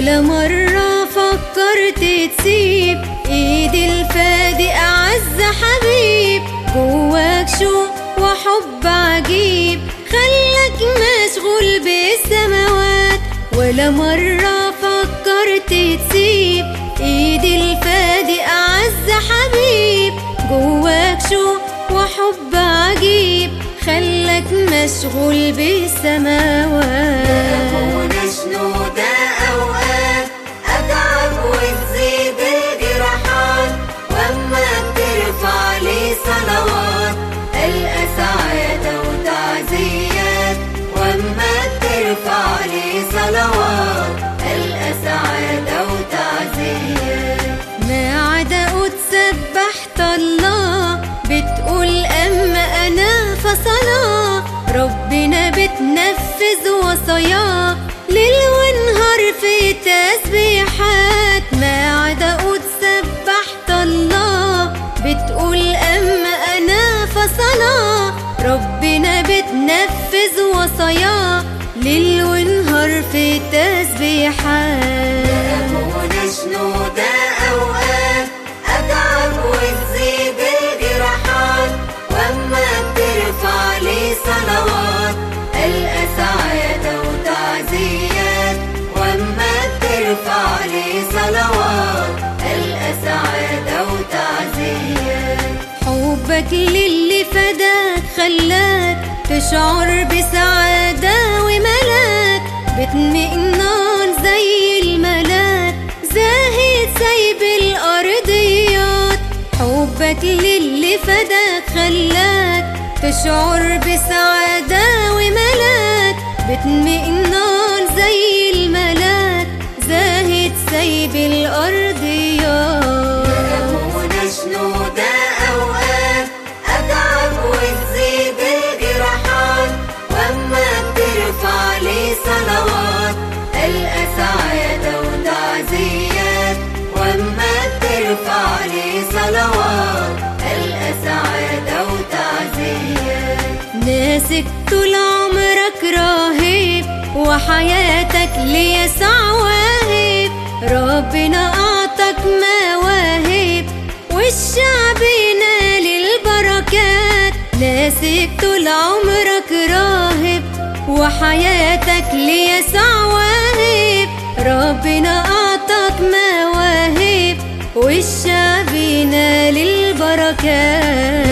ولا مرة فكرت تسيب ايد الفادي اعز حبيب جواك شوق وحب عجيب خلك مشغول بالسماوات ولا مرة فكرت تسيب ايد الفادي اعز حبيب جواك شوق وحب عجيب خلك مشغول بالسماوات أكون شنودة أوقات أتعب وتزيد الجراحات وأما بترفع لي صلوات ألقى سعادة وتعزيات وأما بترفع لي صلوات ألقى سعادة وتعزيات ما عدا وتسبحت الله بتقول اما انا فصلاة ربنا بتنفذ وصاياه ليل ونهار في تسبيحات ما عدا وتسبحت الله بتقول اما انا فصلاة ربنا بتنفذ وصاياه ليل ونهار في تسبيحات أكون شنودة أوقات أتعب وتزيد الجراحات وأما بترفع لي صلوات ألقى سعادة وتعزيات وأما بترفع لي صلوات ألقى سعادة وتعزيات حبك للي فداك خلاك تشعر بسعادة وملاك بتمئنان زي الملاك زاهد سايب الأرضيات حبك للي فداك خلاك تشعر بسعادة وملاك بتمئنان زي الملاك زاهد سايب الأرضيات أكون شنودة أوقات أتعب وتزيد الجراحات وأما بترفع لي صلوات ألقى سعادة وتعزيات وأما بترفع لي صلوات ألقى سعادة وتعزيات ناسك طول عمرك راهب وحياتك ليسع واهب ربنا أعطاك مواهب والشعب ينال البركات ناسك طول عمرك راهب وحياتك ليسع واهب ربنا أعطاك مواهب والشعب ينال البركات